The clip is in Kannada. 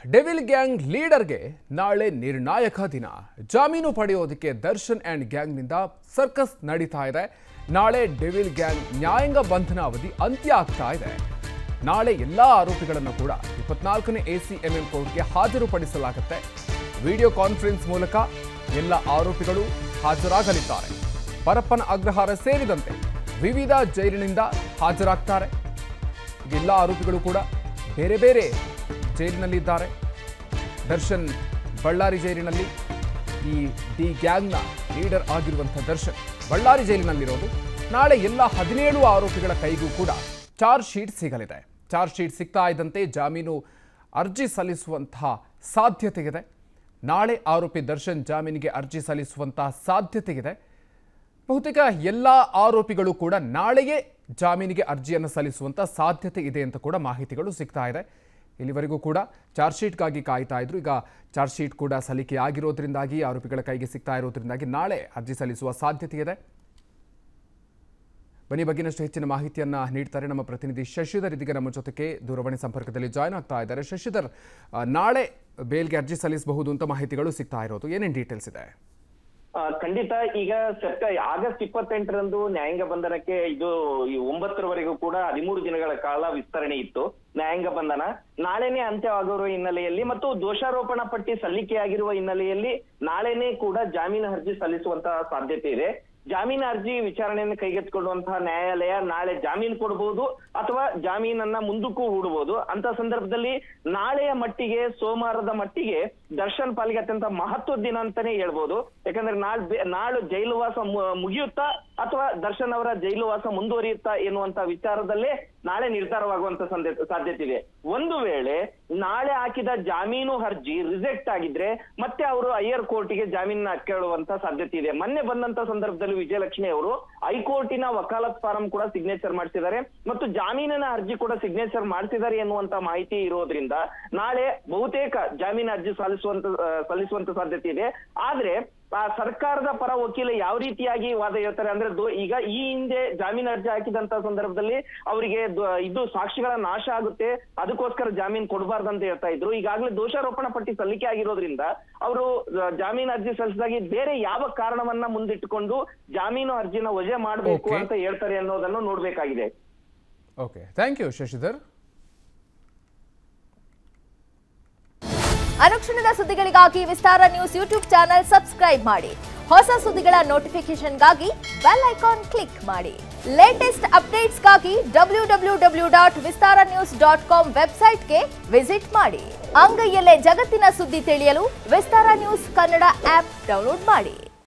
ಡೆವಿಲ್ ಗ್ಯಾಂಗ್ ಲೀಡರ್ಗೆ ನಾಳೆ ನಿರ್ಣಾಯಕ ದಿನ ಜಾಮೀನು ಪಡೆಯೋದಕ್ಕೆ ದರ್ಶನ್ ಅಂಡ್ ಗ್ಯಾಂಗ್ನಿಂದ ಸರ್ಕಸ್ ನಡೀತಾ ಇದೆ ನಾಳೆ ಡೆವಿಲ್ ಗ್ಯಾಂಗ್ ನ್ಯಾಯಾಂಗ ಬಂಧನ ಅವಧಿ ಅಂತ್ಯ ಆಗ್ತಾ ಇದೆ ನಾಳೆ ಎಲ್ಲ ಆರೋಪಿಗಳನ್ನು ಕೂಡ ಇಪ್ಪತ್ನಾಲ್ಕನೇ ಎಸಿಎಂಎಂ ಕೋರ್ಟ್ಗೆ ಹಾಜರುಪಡಿಸಲಾಗುತ್ತೆ ವಿಡಿಯೋ ಕಾನ್ಫರೆನ್ಸ್ ಮೂಲಕ ಎಲ್ಲ ಆರೋಪಿಗಳು ಹಾಜರಾಗಲಿದ್ದಾರೆ ಪರಪ್ಪನ ಅಗ್ರಹಾರ ಸೇರಿದಂತೆ ವಿವಿಧ ಜೈಲಿನಿಂದ ಹಾಜರಾಗ್ತಾರೆ ಎಲ್ಲ ಆರೋಪಿಗಳು ಕೂಡ ಬೇರೆ ಬೇರೆ ಜೈಲಿನಲ್ಲಿದ್ದಾರೆ ದರ್ಶನ್ ಬಳ್ಳಾರಿ ಜೈಲಿನಲ್ಲಿ ಈ ಡಿ ಗ್ಯಾಂಗ್ನ ಲೀಡರ್ ಆಗಿರುವಂಥ ದರ್ಶನ್ ಬಳ್ಳಾರಿ ಜೈಲಿನಲ್ಲಿರೋದು ನಾಳೆ ಎಲ್ಲ ಹದಿನೇಳು ಆರೋಪಿಗಳ ಕೈಗೂ ಕೂಡ ಚಾರ್ಜ್ ಶೀಟ್ ಸಿಗಲಿದೆ ಚಾರ್ಜ್ ಶೀಟ್ ಸಿಗ್ತಾ ಇದ್ದಂತೆ ಜಾಮೀನು ಅರ್ಜಿ ಸಲ್ಲಿಸುವಂತಹ ಸಾಧ್ಯತೆ ಇದೆ ನಾಳೆ ಆರೋಪಿ ದರ್ಶನ್ ಜಾಮೀನಿಗೆ ಅರ್ಜಿ ಸಲ್ಲಿಸುವಂತಹ ಸಾಧ್ಯತೆ ಇದೆ ಬಹುತೇಕ ಎಲ್ಲ ಆರೋಪಿಗಳು ಕೂಡ ನಾಳೆಯೇ ಜಾಮೀನಿಗೆ ಅರ್ಜಿಯನ್ನು ಸಲ್ಲಿಸುವಂತ ಸಾಧ್ಯತೆ ಇದೆ ಅಂತ ಕೂಡ ಮಾಹಿತಿಗಳು ಸಿಗ್ತಾ ಇದೆ ಇಲ್ಲಿವರೆಗೂ ಕೂಡ ಚಾರ್ಜ್ ಶೀಟ್ಗಾಗಿ ಕಾಯ್ತಾ ಇದ್ರು ಈಗ ಚಾರ್ಜ್ ಶೀಟ್ ಕೂಡ ಸಲ್ಲಿಕೆ ಆಗಿರೋದ್ರಿಂದಾಗಿ ಆರೋಪಿಗಳ ಕೈಗೆ ಸಿಗ್ತಾ ಇರೋದ್ರಿಂದಾಗಿ ನಾಳೆ ಅರ್ಜಿ ಸಲ್ಲಿಸುವ ಸಾಧ್ಯತೆ ಇದೆ ಬನ್ನಿ ಬಗ್ಗಿನಷ್ಟು ಹೆಚ್ಚಿನ ಮಾಹಿತಿಯನ್ನ ನೀಡ್ತಾರೆ ನಮ್ಮ ಪ್ರತಿನಿಧಿ ಶಶಿಧರ್ ಇದೀಗ ನಮ್ಮ ಜೊತೆಗೆ ದೂರವಾಣಿ ಸಂಪರ್ಕದಲ್ಲಿ ಜಾಯ್ನ್ ಆಗ್ತಾ ಇದ್ದಾರೆ ಶಶಿಧರ್ ಆ, ನಾಳೆ ಬೇಲ್ಗೆ ಅರ್ಜಿ ಸಲ್ಲಿಸಬಹುದು ಅಂತ ಮಾಹಿತಿಗಳು ಸಿಗ್ತಾ ಇರೋದು ಏನೇನು ಡೀಟೇಲ್ಸ್ ಇದೆ ಆ, ಖಂಡಿತ ಈಗ ಸೆಪ್ಟ ಆಗಸ್ಟ್ ಇಪ್ಪತ್ತೆಂಟರಂದು ನ್ಯಾಯಾಂಗ ಬಂಧನಕ್ಕೆ ಇದು ಈ ಒಂಬತ್ತರವರೆಗೂ ಕೂಡ ಹದಿಮೂರು ದಿನಗಳ ಕಾಲ ವಿಸ್ತರಣೆ ಇತ್ತು ನ್ಯಾಯಾಂಗ ಬಂಧನ ನಾಳೆನೇ ಅಂತ್ಯವಾಗಿರುವ ಹಿನ್ನೆಲೆಯಲ್ಲಿ ಮತ್ತು ದೋಷಾರೋಪಣಾ ಪಟ್ಟಿ ಸಲ್ಲಿಕೆಯಾಗಿರುವ ಹಿನ್ನೆಲೆಯಲ್ಲಿ ನಾಳೆನೇ ಕೂಡ ಜಾಮೀನು ಅರ್ಜಿ ಸಲ್ಲಿಸುವಂತಹ ಸಾಧ್ಯತೆ ಇದೆ ಜಾಮೀನು ಅರ್ಜಿ ವಿಚಾರಣೆಯನ್ನು ಕೈಗೆತ್ತಿಕೊಳ್ಳುವಂತಹ ನ್ಯಾಯಾಲಯ ನಾಳೆ ಜಾಮೀನು ಕೊಡಬಹುದು ಅಥವಾ ಜಾಮೀನನ್ನ ಮುಂದಕ್ಕೂ ಹೂಡಬಹುದು ಅಂತ ಸಂದರ್ಭದಲ್ಲಿ ನಾಳೆಯ ಮಟ್ಟಿಗೆ ಸೋಮವಾರದ ಮಟ್ಟಿಗೆ ದರ್ಶನ್ ಪಾಲಿಗೆ ಅತ್ಯಂತ ಮಹತ್ವದ ದಿನ ಅಂತಾನೆ ಹೇಳ್ಬೋದು ಯಾಕಂದ್ರೆ ನಾಳ್ ಬೆ- ನಾಳು ಜೈಲುವಾಸ ಮು- ಮುಗಿಯುತ್ತಾ ಅಥವಾ ದರ್ಶನ್ ಅವರ ಜೈಲುವಾಸ ಮುಂದುವರಿಯುತ್ತಾ ಎನ್ನುವಂತ ವಿಚಾರದಲ್ಲೇ ನಾಳೆ ನಿರ್ಧಾರವಾಗುವಂತ ಸಂದೆ- ಸಾಧ್ಯತೆ ಇದೆ ಒಂದು ವೇಳೆ ನಾಳೆ ಹಾಕಿದ ಜಾಮೀನು ಅರ್ಜಿ ರಿಜೆಕ್ಟ್ ಆಗಿದ್ರೆ ಮತ್ತೆ ಅವರು ಹೈಯರ್ ಕೋರ್ಟಿಗೆ ಜಾಮೀನ ಕೇಳುವಂತ ಸಾಧ್ಯತೆ ಇದೆ ಮೊನ್ನೆ ಬಂದಂತ ಸಂದರ್ಭದಲ್ಲಿ ವಿಜಯಲಕ್ಷ್ಮಿ ಅವರು ಹೈಕೋರ್ಟಿನ ವಕಾಲತ್ ಫಾರಂ ಕೂಡ ಸಿಗ್ನೇಚರ್ ಮಾಡಿಸಿದ್ದಾರೆ ಮತ್ತು ಜಾಮೀನಿನ ಅರ್ಜಿ ಕೂಡ ಸಿಗ್ನೇಚರ್ ಮಾಡಿಸಿದ್ದಾರೆ ಎನ್ನುವಂತ ಮಾಹಿತಿ ಇರೋದ್ರಿಂದ ನಾಳೆ ಬಹುತೇಕ ಜಾಮೀನು ಅರ್ಜಿ ಸಲ್ಲಿಸುವಂತ ಆ, ಸಲ್ಲಿಸುವಂತ ಸಾಧ್ಯತೆ ಇದೆ ಆದ್ರೆ ಆ ಸರ್ಕಾರದ ಪರ ವಕೀಲ ಯಾವ ರೀತಿಯಾಗಿ ವಾದ ಹೇಳ್ತಾರೆ ಅಂದ್ರೆ ದೋ- ಈಗ ಈ ಹಿಂದೆ ಜಾಮೀನು ಅರ್ಜಿ ಹಾಕಿದಂತ ಸಂದರ್ಭದಲ್ಲಿ ಅವರಿಗೆ ದ- ಇದು ಸಾಕ್ಷಿಗಳ ನಾಶ ಆಗುತ್ತೆ ಅದಕ್ಕೋಸ್ಕರ ಜಾಮೀನು ಕೊಡಬಾರ್ದಂತ ಹೇಳ್ತಾ ಇದ್ರು ಈಗಾಗಲೇ ದೋಷಾರೋಪಣಾ ಪಟ್ಟಿ ಸಲ್ಲಿಕೆ ಆಗಿರೋದ್ರಿಂದ ಅವರು ಜಾಮೀನು ಅರ್ಜಿ ಸಲ್ಲಿಸಿದಾಗಿ ಬೇರೆ ಯಾವ ಕಾರಣವನ್ನ ಮುಂದಿಟ್ಟುಕೊಂಡು ಜಾಮೀನು ಅರ್ಜಿನ ವಜೆ ಮಾಡಬೇಕು Okay. ಅಂತ ಹೇಳ್ತಾರೆ ಅನ್ನೋದನ್ನು ನೋಡ್ಬೇಕಾಗಿದೆ ಓಕೆ ಥ್ಯಾಂಕ್ ಯು ಶಶಿಧರ್ ಅನುಕ್ಷಣದ ಸುದ್ದಿಗಳಿಗಾಗಿ Vistara news YouTube channel subscribe ಮಾಡಿ ಹೊಸ ಸುದ್ದಿಗಳ ನೋಟಿಫಿಕೇಶನ್ಗಾಗಿ ಬೆಲ್ ಐಕಾನ್ ಕ್ಲಿಕ್ ಮಾಡಿ ಲೇಟೆಸ್ಟ್ ಅಪ್ಡೇಟ್ಸ್ಗಾಗಿ W W W dot Vistara news dot com ವೆಬ್ಸೈಟ್ಗೆ ವಿಸಿಟ್ ಮಾಡಿ ಅಂಗೈಯಲ್ಲೇ ಜಗತ್ತಿನ ಸುದ್ದಿ ತಿಳಿಯಲು Vistara news Kannada app download ಮಾಡಿ